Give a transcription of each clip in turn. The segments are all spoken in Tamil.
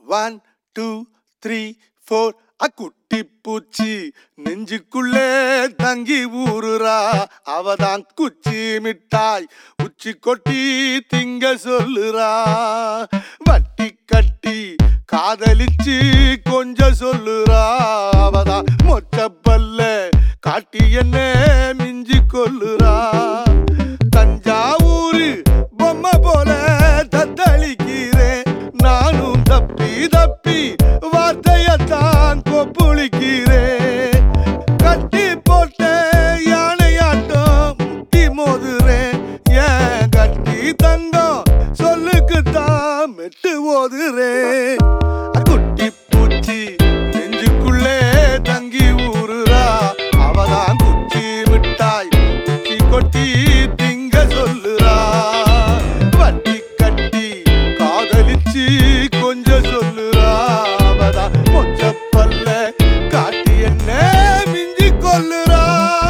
ஒன் டூ த்ரீ ஃபோர் அக்குட்டி பூச்சி நெஞ்சுக்குள்ளே தங்கி ஊறுறா அவதான் குச்சி மிட்டாய் உச்சி கொட்டி திங்க சொல்லுறா வட்டி கட்டி காதலிச்சு கொஞ்சம் சொல்லுறா அவதான் மொச்சப்பல்ல காட்டி என்ன மிஞ்சி கொல்லுறா தஞ்சாவூரு பொம்மை போல தத்தளிக்கிறேன் நானும் தப்பி தப்பி வார்த்தையத்தான் கொப்புளிக்கிறேன் கட்டி போட்ட யானையாட்டம் முட்டி மோதுறேன் ஏன் கட்டி தங்கம் சொல்லுக்குத்தான் மெட்டு ஓதுறேன் குட்டி பூச்சி நெஞ்சுக்குள்ளே தங்கி ஊறுறா அவதான் குச்சி மிட்டாய் குச்சி கொட்டி திங்க சொல்லுறா வட்டி கட்டி காதலிச்சு கொஞ்சம் சொல்லுறா அவதான் மொச்சப்பல்ல காட்டி என்ன மிஞ்சி கொல்லுறா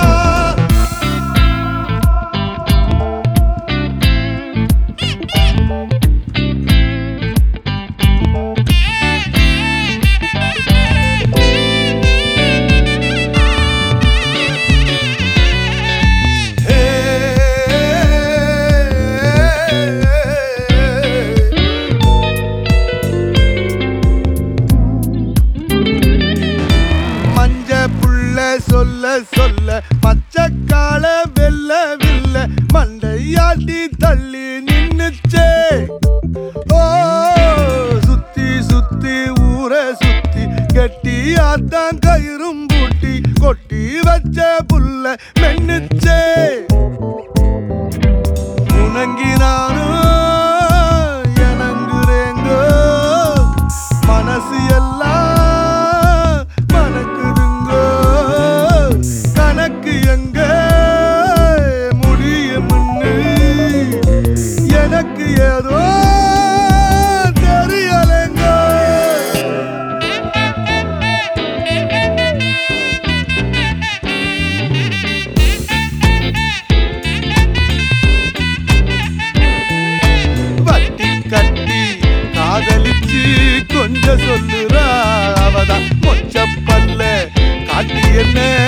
மஞ்ச புள்ள சொல்ல சொல்ல மச்சக்கால வெல்ல வில்ல மண்டையாட்டி தள்ளி நின்னுச்சே ஓ சுத்தி சுத்தி ஊர சுத்தி கட்டி ஆத்தான் கயிறும் பூட்டி கொட்டி வச்ச புல்ல மென்னுச்சே உணங்கி நானும் எனங்குறேங்கோ மனசு எல்லாம் மணக்குதுங்கோ கணக்கு எங்க முடியும்னு எனக்கு ஏதோ தெரியலைங்கோ வட்டி கட்டி காதலிச்சு கொஞ்சம் சொல்லுறா அவதான் மொச்சப்பல்ல காட்டி என்ன